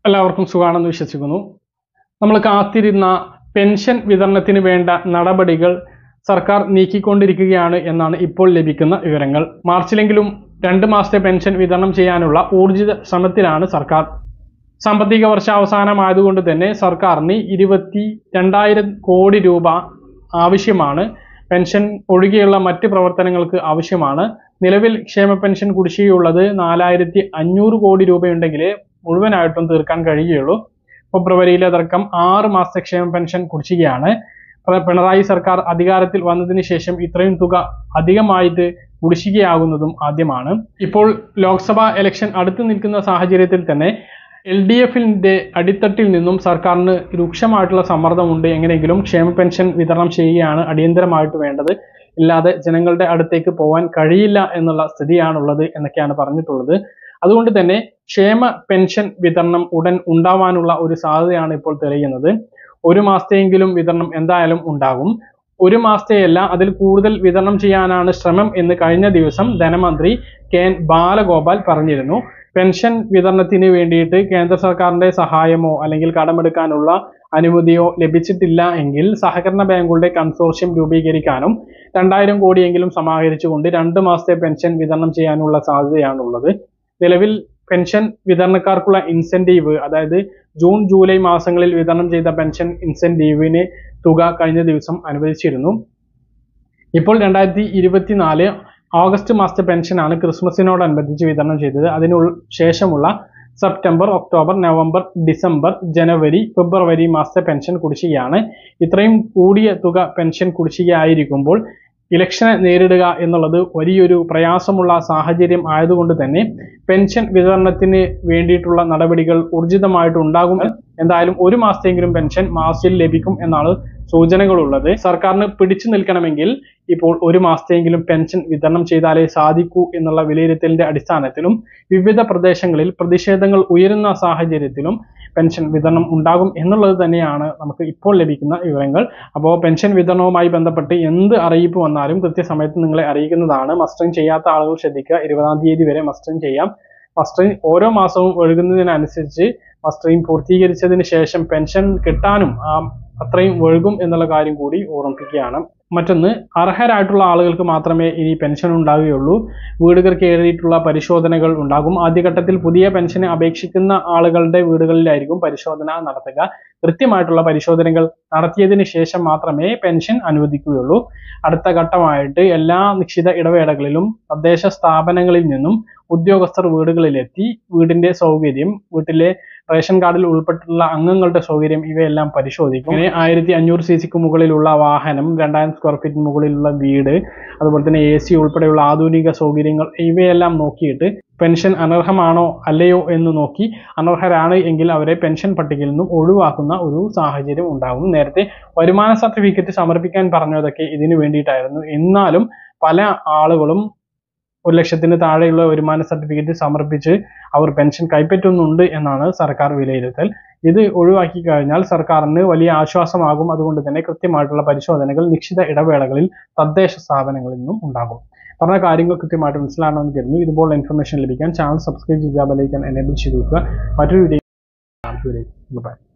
എല്ലാവർക്കും സുഖാണെന്ന് വിശ്വസിക്കുന്നു നമ്മൾ കാത്തിരുന്ന പെൻഷൻ വിതരണത്തിന് വേണ്ട നടപടികൾ സർക്കാർ നീക്കിക്കൊണ്ടിരിക്കുകയാണ് എന്നാണ് ഇപ്പോൾ ലഭിക്കുന്ന വിവരങ്ങൾ മാർച്ചിലെങ്കിലും രണ്ട് മാസത്തെ പെൻഷൻ വിതരണം ചെയ്യാനുള്ള ഊർജിത ശ്രമത്തിലാണ് സർക്കാർ സാമ്പത്തിക വർഷ അവസാനമായതുകൊണ്ട് തന്നെ സർക്കാരിന് ഇരുപത്തി രണ്ടായിരം കോടി രൂപ ആവശ്യമാണ് പെൻഷൻ ഒഴികെയുള്ള മറ്റ് പ്രവർത്തനങ്ങൾക്ക് ആവശ്യമാണ് നിലവിൽ ക്ഷേമ പെൻഷൻ കുടിശ്ശികയുള്ളത് നാലായിരത്തി അഞ്ഞൂറ് കോടി രൂപയുണ്ടെങ്കിലേ മുഴുവനായിട്ടും തീർക്കാൻ കഴിയുകയുള്ളൂ ഫെബ്രുവരിയിലെ തർക്കം ആറ് മാസത്തെ ക്ഷേമ പെൻഷൻ കുടിശ്ശികയാണ് പ്ര- പിണറായി സർക്കാർ അധികാരത്തിൽ വന്നതിന് ശേഷം ഇത്രയും തുക അധികമായിട്ട് കുടിശ്ശികയാകുന്നതും ആദ്യമാണ് ഇപ്പോൾ ലോക്സഭാ ഇലക്ഷൻ അടുത്ത് നിൽക്കുന്ന സാഹചര്യത്തിൽ തന്നെ എൽ ഡി എഫിന്റെ അടിത്തട്ടിൽ നിന്നും സർക്കാരിന് രൂക്ഷമായിട്ടുള്ള സമ്മർദ്ദമുണ്ട് എങ്ങനെയെങ്കിലും ക്ഷേമ പെൻഷൻ വിതരണം ചെയ്യുകയാണ് അടിയന്തരമായിട്ട് വേണ്ടത് ഇല്ലാതെ ജനങ്ങളുടെ അടുത്തേക്ക് പോകാൻ കഴിയില്ല എന്നുള്ള സ്ഥിതിയാണുള്ളത് എന്നൊക്കെയാണ് പറഞ്ഞിട്ടുള്ളത് അതുകൊണ്ട് തന്നെ ക്ഷേമ പെൻഷൻ വിതരണം ഉടൻ ഉണ്ടാവാനുള്ള ഒരു സാധ്യതയാണ് ഇപ്പോൾ തെളിയുന്നത് ഒരു മാസത്തെയെങ്കിലും വിതരണം എന്തായാലും ഉണ്ടാകും ഒരു മാസത്തെയല്ല അതിൽ കൂടുതൽ വിതരണം ചെയ്യാനാണ് ശ്രമം എന്ന് കഴിഞ്ഞ ദിവസം ധനമന്ത്രി കെ എൻ ബാലഗോപാൽ പറഞ്ഞിരുന്നു പെൻഷൻ വിതരണത്തിന് വേണ്ടിയിട്ട് കേന്ദ്ര സർക്കാരിന്റെ സഹായമോ അല്ലെങ്കിൽ കടമെടുക്കാനുള്ള അനുമതിയോ ലഭിച്ചിട്ടില്ല എങ്കിൽ സഹകരണ ബാങ്കുകളുടെ കൺസോർഷ്യം രൂപീകരിക്കാനും രണ്ടായിരം കോടിയെങ്കിലും സമാഹരിച്ചുകൊണ്ട് രണ്ട് മാസത്തെ പെൻഷൻ വിതരണം ചെയ്യാനുള്ള സാധ്യതയാണുള്ളത് നിലവിൽ പെൻഷൻ വിതരണക്കാർക്കുള്ള ഇൻസെന്റീവ് അതായത് ജൂൺ ജൂലൈ മാസങ്ങളിൽ വിതരണം ചെയ്ത പെൻഷൻ ഇൻസെന്റീവിന് തുക കഴിഞ്ഞ ദിവസം അനുവദിച്ചിരുന്നു ഇപ്പോൾ രണ്ടായിരത്തി ഇരുപത്തിനാല് ഓഗസ്റ്റ് മാസത്തെ പെൻഷനാണ് ക്രിസ്മസിനോടനുബന്ധിച്ച് വിതരണം ചെയ്തത് അതിനു ശേഷമുള്ള സെപ്റ്റംബർ ഒക്ടോബർ നവംബർ ഡിസംബർ ജനുവരി ഫെബ്രുവരി മാസത്തെ പെൻഷൻ കുടിശ്ശികയാണ് ഇത്രയും കൂടിയ തുക പെൻഷൻ കുടിശ്ശികയായിരിക്കുമ്പോൾ ഇലക്ഷനെ നേരിടുക എന്നുള്ളത് വലിയൊരു പ്രയാസമുള്ള സാഹചര്യം ആയതുകൊണ്ട് തന്നെ പെൻഷൻ വിതരണത്തിന് വേണ്ടിയിട്ടുള്ള നടപടികൾ ഊർജിതമായിട്ട് ഉണ്ടാകും എന്തായാലും ഒരു മാസത്തെങ്കിലും പെൻഷൻ മാർച്ചിൽ ലഭിക്കും എന്നാണ് സൂചനകളുള്ളത് സർക്കാരിന് പിടിച്ചു നിൽക്കണമെങ്കിൽ ഇപ്പോൾ ഒരു മാസത്തെങ്കിലും പെൻഷൻ വിതരണം ചെയ്താലേ സാധിക്കൂ എന്നുള്ള വിലയിരുത്തലിന്റെ അടിസ്ഥാനത്തിലും വിവിധ പ്രദേശങ്ങളിൽ പ്രതിഷേധങ്ങൾ ഉയരുന്ന സാഹചര്യത്തിലും പെൻഷൻ വിതരണം ഉണ്ടാകും എന്നുള്ളത് തന്നെയാണ് നമുക്ക് ഇപ്പോൾ ലഭിക്കുന്ന വിവരങ്ങൾ അപ്പോൾ പെൻഷൻ വിതരണവുമായി ബന്ധപ്പെട്ട് എന്ത് അറിയിപ്പ് വന്നാലും കൃത്യസമയത്ത് നിങ്ങളെ അറിയിക്കുന്നതാണ് മസ്റ്ററിങ് ചെയ്യാത്ത ആളുകൾ ശ്രദ്ധിക്കുക ഇരുപതാം തീയതി വരെ മസ്റ്ററിങ് ചെയ്യാം മസ്റ്ററിങ് ഓരോ മാസവും ഒഴുകുന്നതിനനുസരിച്ച് മസ്റ്ററിങ് പൂർത്തീകരിച്ചതിന് ശേഷം പെൻഷൻ കിട്ടാനും ആ അത്രയും വഴുകും എന്നുള്ള കാര്യം കൂടി ഓർമ്മിപ്പിക്കുകയാണ് മറ്റൊന്ന് അർഹരായിട്ടുള്ള ആളുകൾക്ക് മാത്രമേ ഇനി പെൻഷൻ ഉണ്ടാവുകയുള്ളൂ വീടുകൾ കയറിയിട്ടുള്ള പരിശോധനകൾ ഉണ്ടാകും ആദ്യഘട്ടത്തിൽ പുതിയ പെൻഷന് അപേക്ഷിക്കുന്ന ആളുകളുടെ വീടുകളിലായിരിക്കും പരിശോധന നടത്തുക കൃത്യമായിട്ടുള്ള പരിശോധനകൾ നടത്തിയതിന് ശേഷം മാത്രമേ പെൻഷൻ അനുവദിക്കുകയുള്ളൂ അടുത്ത ഘട്ടമായിട്ട് എല്ലാ നിശ്ചിത ഇടവേളകളിലും തദ്ദേശ സ്ഥാപനങ്ങളിൽ നിന്നും ഉദ്യോഗസ്ഥർ വീടുകളിലെത്തി വീടിന്റെ സൗകര്യം വീട്ടിലെ റേഷൻ കാർഡിൽ ഉൾപ്പെട്ടിട്ടുള്ള അംഗങ്ങളുടെ സൗകര്യം ഇവയെല്ലാം പരിശോധിക്കും ഇങ്ങനെ ആയിരത്തി അഞ്ഞൂറ് സി സിക്ക് മുകളിലുള്ള വാഹനം രണ്ടായിരം സ്ക്വയർ ഫീറ്റിന് മുകളിലുള്ള വീട് അതുപോലെ തന്നെ എ സി ഉൾപ്പെടെയുള്ള ആധുനിക സൗകര്യങ്ങൾ ഇവയെല്ലാം നോക്കിയിട്ട് പെൻഷൻ അനർഹമാണോ അല്ലയോ എന്ന് നോക്കി അനർഹരാണ് എങ്കിൽ അവരെ പെൻഷൻ പട്ടികയിൽ നിന്നും ഒഴിവാക്കുന്ന ഒരു സാഹചര്യം ഉണ്ടാകും നേരത്തെ വരുമാന സർട്ടിഫിക്കറ്റ് സമർപ്പിക്കാൻ പറഞ്ഞതൊക്കെ ഇതിനു വേണ്ടിയിട്ടായിരുന്നു എന്നാലും പല ആളുകളും ഒരു ലക്ഷത്തിന് താഴെയുള്ള വരുമാന സർട്ടിഫിക്കറ്റ് സമർപ്പിച്ച് അവർ പെൻഷൻ കൈപ്പറ്റുന്നുണ്ട് എന്നാണ് സർക്കാർ വിലയിരുത്തൽ ഇത് ഒഴിവാക്കി കഴിഞ്ഞാൽ സർക്കാരിന് വലിയ ആശ്വാസമാകും അതുകൊണ്ട് തന്നെ കൃത്യമായിട്ടുള്ള പരിശോധനകൾ നിശ്ചിത ഇടവേളകളിൽ തദ്ദേശ സ്ഥാപനങ്ങളിൽ നിന്നും ഉണ്ടാകും പറഞ്ഞ കാര്യങ്ങൾ കൃത്യമായിട്ട് മനസ്സിലാണെന്ന് കരുതുന്നു ഇതുപോലുള്ള ഇൻഫർമേഷൻ ലഭിക്കാൻ ചാനൽ സബ്സ്ക്രൈബ് ചെയ്യുക ബെലൈക്കൻ എനേബിൾ ചെയ്ത് വെക്കുക മറ്റൊരു വീഡിയോ ബൈ